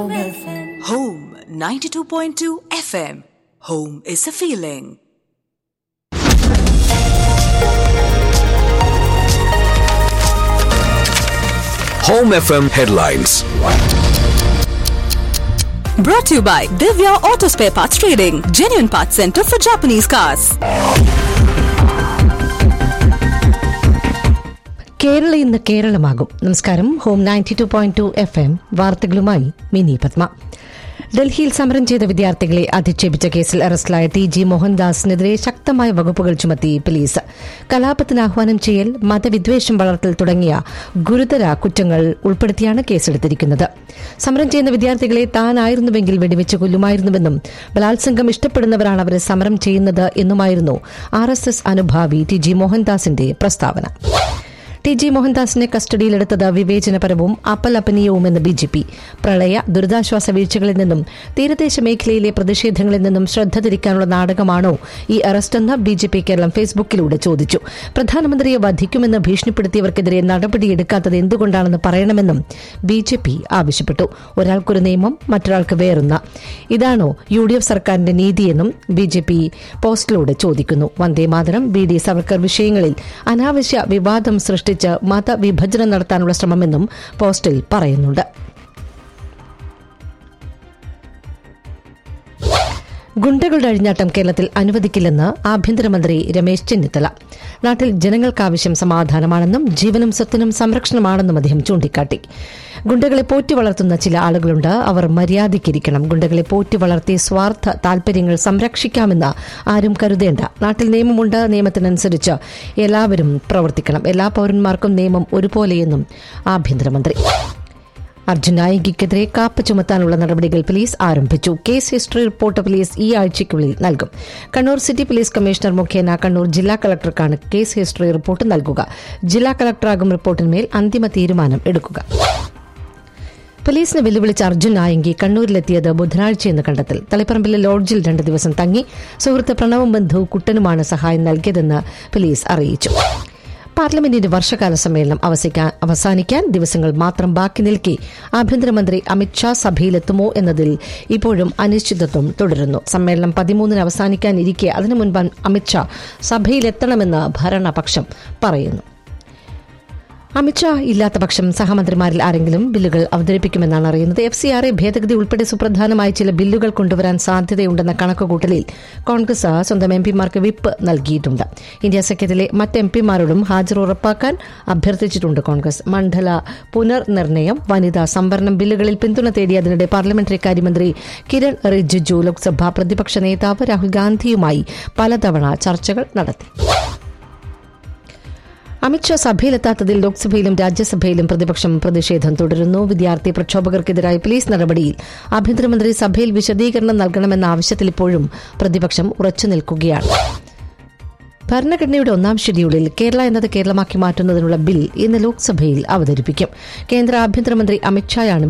Home 92.2 FM. Home is a feeling. Home FM headlines. Brought to you by Divya Auto Spare Parts Trading, genuine parts center for Japanese cars. Kerala ഇന്ന് കേരളമാകും നമസ്കാരം home ninety two point two F M വാർത്തകളുമായി മിനി പത്മ ഡൽഹിയിൽ സമരം ചെയ്ത വിദ്യാർത്ഥികളെ അധിക്ഷേപിച്ച കേസിൽ അറസ്റ്റിലായ ടി ജി മോഹൻദാസിനെതിരെ ശക്തമായ വകുപ്പുകൾ ചുമത്തി പോലീസ് കലാപത്തിന് ആഹ്വാനം ചെയ്യൽ മതവിദ്വേഷം വളർത്തൽ തുടങ്ങിയ ഗുരുതര കുറ്റങ്ങൾ ഉൾപ്പെടുത്തിയാണ് കേസെടുത്തിരിക്കുന്നത് സമരം ചെയ്യുന്ന വിദ്യാർത്ഥികളെ താനായിരുന്നുവെങ്കിൽ വെടിവെച്ച് കൊല്ലുമായിരുന്നുവെന്നും ബലാത്സംഗം ഇഷ്ടപ്പെടുന്നവരാണ് അവരെ സമരം ചെയ്യുന്നത് എന്നുമായിരുന്നു ആർ എസ് എസ് അനുഭാവി ടി ജി മോഹൻദാസിന്റെ പ്രസ്താവന ടി ജി മോഹൻദാസിനെ കസ്റ്റഡിയിലെടുത്തത് വിവേചനപരവും അപലപനീയവുമെന്ന് ബി ജെ പി പ്രളയ ദുരിതാശ്വാസ വീഴ്ചകളിൽ നിന്നും തീരദേശ മേഖലയിലെ പ്രതിഷേധങ്ങളിൽ നിന്നും ശ്രദ്ധ തിരിക്കാനുള്ള നാടകമാണോ ഈ അറസ്റ്റെന്ന് ബി ജെ പി കേരളം ഫേസ്ബുക്കിലൂടെ ചോദിച്ചു പ്രധാനമന്ത്രിയെ വധിക്കുമെന്ന് ഭീഷണിപ്പെടുത്തിയവർക്കെതിരെ നടപടിയെടുക്കാത്തത് എന്തുകൊണ്ടാണെന്ന് പറയണമെന്നും ബി ജെ പി ആവശ്യപ്പെട്ടു ഒരാൾക്കൊരു നിയമം മറ്റൊരാൾക്ക് വേറൊന്ന ഇതാണോ യു ഡി എഫ് സർക്കാരിന്റെ നീതിയെന്നും ബി ജെ പി പോസ്റ്റിലൂടെ ചോദിക്കുന്നു വന്ദേമാതരം ബി ഡി സവർക്കർ വിഷയങ്ങളിൽ അനാവശ്യ വിവാദം സൃഷ്ടിച്ച് മതവിഭജനം നടത്താനുള്ള ശ്രമമെന്നും പോസ്റ്റിൽ പറയുന്നുണ്ട് ഗുണ്ടകളുടെ അഴിഞ്ഞാട്ടം കേരളത്തിൽ അനുവദിക്കില്ലെന്ന് ആഭ്യന്തരമന്ത്രി രമേശ് ചെന്നിത്തല നാട്ടിൽ ജനങ്ങൾക്കാവശ്യം സമാധാനമാണെന്നും ജീവനും സ്വത്തിനും സംരക്ഷണമാണെന്നും അദ്ദേഹം ചൂണ്ടിക്കാട്ടി ഗുണ്ടകളെ പോറ്റി വളർത്തുന്ന ചില ആളുകളുണ്ട് അവർ മര്യാദയ്ക്കിരിക്കണം ഗുണ്ടകളെ പോറ്റി വളർത്തി സ്വാർത്ഥ താൽപര്യങ്ങൾ സംരക്ഷിക്കാമെന്ന് ആരും കരുതേണ്ട നാട്ടിൽ നിയമമുണ്ട് നിയമത്തിനനുസരിച്ച് എല്ലാവരും പ്രവർത്തിക്കണം എല്ലാ പൌരന്മാർക്കും നിയമം ഒരുപോലെയെന്നും ആഭ്യന്തരമന്ത്രി അർജുൻ നായികിക്കെതിരെ കാപ്പ് ചുമത്താനുള്ള നടപടികൾ പോലീസ് ആരംഭിച്ചു കേസ് ഹിസ്റ്ററി റിപ്പോർട്ട് പോലീസ് ഈ ആഴ്ചയ്ക്കുള്ളിൽ നൽകും കണ്ണൂർ സിറ്റി പോലീസ് കമ്മീഷണർ മുഖേന കണ്ണൂർ ജില്ലാ കളക്ടർക്കാണ് കേസ് ഹിസ്റ്ററി റിപ്പോർട്ട് നൽകുക ജില്ലാ കളക്ടറാകും റിപ്പോർട്ടിന്മേൽ അന്തിമ തീരുമാനം എടുക്കുക പോലീസിനെ വെല്ലുവിളിച്ച അർജുൻ നായങ്കി കണ്ണൂരിലെത്തിയത് ബുധനാഴ്ചയെന്ന് കണ്ടെത്തൽ തളിപ്പറമ്പിലെ ലോഡ്ജിൽ രണ്ട് ദിവസം തങ്ങി സുഹൃത്ത് പ്രണവും ബന്ധു കുട്ടനുമാണ് സഹായം നൽകിയതെന്ന് പോലീസ് അറിയിച്ചു പാർലമെന്റിന്റെ വർഷകാല സമ്മേളനം അവസിക്കാൻ- അവസാനിക്കാൻ ദിവസങ്ങൾ മാത്രം ബാക്കി നിൽക്കെ ആഭ്യന്തരമന്ത്രി അമിത്ഷാ സഭയിലെത്തുമോ എന്നതിൽ ഇപ്പോഴും അനിശ്ചിതത്വം തുടരുന്നു സമ്മേളനം പതിമൂന്നിന് അവസാനിക്കാനിരിക്കെ അതിനു മുൻപ് അമിത്ഷാ സഭയിലെത്തണമെന്ന് ഭരണപക്ഷം പറയുന്നു അമിത്ഷാ ഇല്ലാത്ത പക്ഷം സഹമന്ത്രിമാരിൽ ആരെങ്കിലും ബില്ലുകൾ അവതരിപ്പിക്കുമെന്നാണ് അറിയുന്നത് എഫ് സി ആർ എ ഭേദഗതി ഉൾപ്പെടെ സുപ്രധാനമായ ചില ബില്ലുകൾ കൊണ്ടുവരാൻ സാധ്യതയുണ്ടെന്ന കണക്കുകൂട്ടലിൽ കോൺഗ്രസ് സ്വന്തം എം പിമാർക്ക് വിപ്പ് നൽകിയിട്ടുണ്ട് ഇന്ത്യ സഖ്യത്തിലെ മറ്റ് എം പിമാരോടും ഹാജർ ഉറപ്പാക്കാൻ അഭ്യർത്ഥിച്ചിട്ടുണ്ട് കോൺഗ്രസ് മണ്ഡല പുനർനിർണയം വനിതാ സംവരണം ബില്ലുകളിൽ പിന്തുണ തേടി അതിനിടെ പാർലമെന്ററി കാര്യമന്ത്രി കിരൺ റിജിജു ലോക്സഭാ പ്രതിപക്ഷ നേതാവ് രാഹുൽ ഗാന്ധിയുമായി പലതവണ ചർച്ചകൾ നടത്തി അമിത്ഷാ സഭയിലെത്താത്തതിൽ ലോക്സഭയിലും രാജ്യസഭയിലും പ്രതിപക്ഷം പ്രതിഷേധം തുടരുന്നു വിദ്യാർത്ഥി പ്രക്ഷോഭകർക്കെതിരായ പോലീസ് നടപടിയിൽ ആഭ്യന്തരമന്ത്രി സഭയിൽ വിശദീകരണം നൽകണമെന്ന ആവശ്യത്തിൽ ഇപ്പോഴും പ്രതിപക്ഷം ഉറച്ചു നിൽക്കുകയാണ് ഭരണഘടനയുടെ ഒന്നാം ഷെഡ്യൂളിൽ കേരള എന്നത് കേരളമാക്കി മാറ്റുന്നതിനുള്ള ബിൽ ഇന്ന് ലോക്സഭയിൽ അവതരിപ്പിക്കും കേന്ദ്ര ആഭ്യന്തരമന്ത്രി അമിത്ഷായാണ്